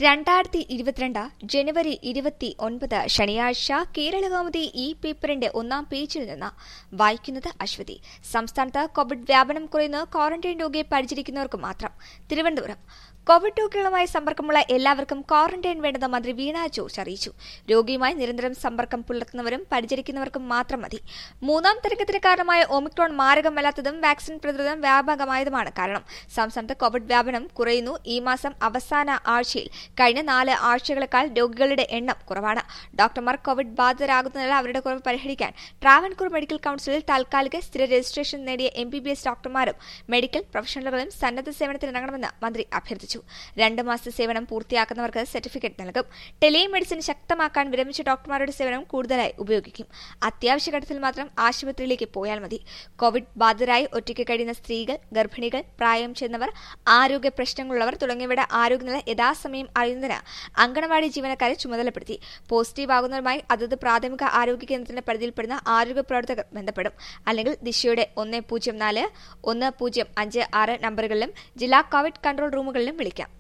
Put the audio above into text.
രണ്ടായിരത്തി ഇരുപത്തിരണ്ട് ജനുവരി ഇരുപത്തി ഒൻപത് ശനിയാഴ്ച കേരളകൗമുദി ഈ പേപ്പറിന്റെ ഒന്നാം പേജിൽ നിന്ന് വായിക്കുന്നത് അശ്വതി സംസ്ഥാനത്ത് കോവിഡ് വ്യാപനം കുറയുന്ന ക്വാറന്റൈൻ രോഗിയെ പരിചരിക്കുന്നവർക്ക് മാത്രം തിരുവനന്തപുരം കോവിഡ് രോഗികളുമായി സമ്പർക്കമുള്ള എല്ലാവർക്കും ക്വാറന്റൈൻ വേണ്ടെന്ന് മന്ത്രി വീണ ജോർജ് അറിയിച്ചു രോഗിയുമായി നിരന്തരം സമ്പർക്കം പുലർത്തുന്നവരും പരിചരിക്കുന്നവർക്കും മാത്രം മതി മൂന്നാം തരംഗത്തിന് കാരണമായ ഒമിക്രോൺ മാരകമല്ലാത്തതും വാക്സിൻ പ്രതിരോധം വ്യാപകമായതുമാണ് കാരണം സംസ്ഥാനത്ത് കോവിഡ് വ്യാപനം കുറയുന്നു ഈ മാസം അവസാന ആഴ്ചയിൽ കഴിഞ്ഞ നാല് ആഴ്ചകളെക്കാൾ രോഗികളുടെ എണ്ണം കുറവാണ് ഡോക്ടർമാർ കോവിഡ് ബാധിതരാകുന്നതിനാൽ അവരുടെ കുറവ് പരിഹരിക്കാൻ ട്രാവൻകൂർ മെഡിക്കൽ കൌൺസിലിൽ താൽക്കാലിക സ്ഥിര രജിസ്ട്രേഷൻ നേടിയ എം ബി ബി എസ് ഡോക്ടർമാരും മെഡിക്കൽ പ്രൊഫഷണലുകളും സന്നദ്ധ സേവനത്തിനിറങ്ങണമെന്ന് മന്ത്രി അഭ്യർത്ഥിച്ചു രണ്ട് മാസത്തെ സേവനം പൂർത്തിയാക്കുന്നവർക്ക് സർട്ടിഫിക്കറ്റ് നൽകും ടെലിമെഡിസിൻ ശക്തമാക്കാൻ വിരമിച്ച ഡോക്ടർമാരുടെ സേവനം കൂടുതലായി ഉപയോഗിക്കും അത്യാവശ്യ ഘട്ടത്തിൽ മാത്രം ആശുപത്രിയിലേക്ക് പോയാൽ മതി കോവിഡ് ബാധിതരായി ഒറ്റയ്ക്ക് കഴിയുന്ന സ്ത്രീകൾ ഗർഭിണികൾ പ്രായം ചെന്നവർ ആരോഗ്യ പ്രശ്നങ്ങളുള്ളവർ തുടങ്ങിയവരുടെ ആരോഗ്യനില യഥാസമയം അറിയുന്നതിന് അങ്കണവാടി ജീവനക്കാരെ ചുമതലപ്പെടുത്തി പോസിറ്റീവ് ആകുന്നവരുമായി അതത് പ്രാഥമിക ആരോഗ്യ കേന്ദ്രത്തിന്റെ പരിധിയിൽപ്പെടുന്ന ആരോഗ്യ പ്രവർത്തകർ ബന്ധപ്പെടും അല്ലെങ്കിൽ ദിശയുടെ ഒന്ന് പൂജ്യം നാല് ഒന്ന് പൂജ്യം അഞ്ച് ആറ് നമ്പറുകളിലും ജില്ലാ കോവിഡ് കൺട്രോൾ റൂമുകളിലും വിളിക്കാം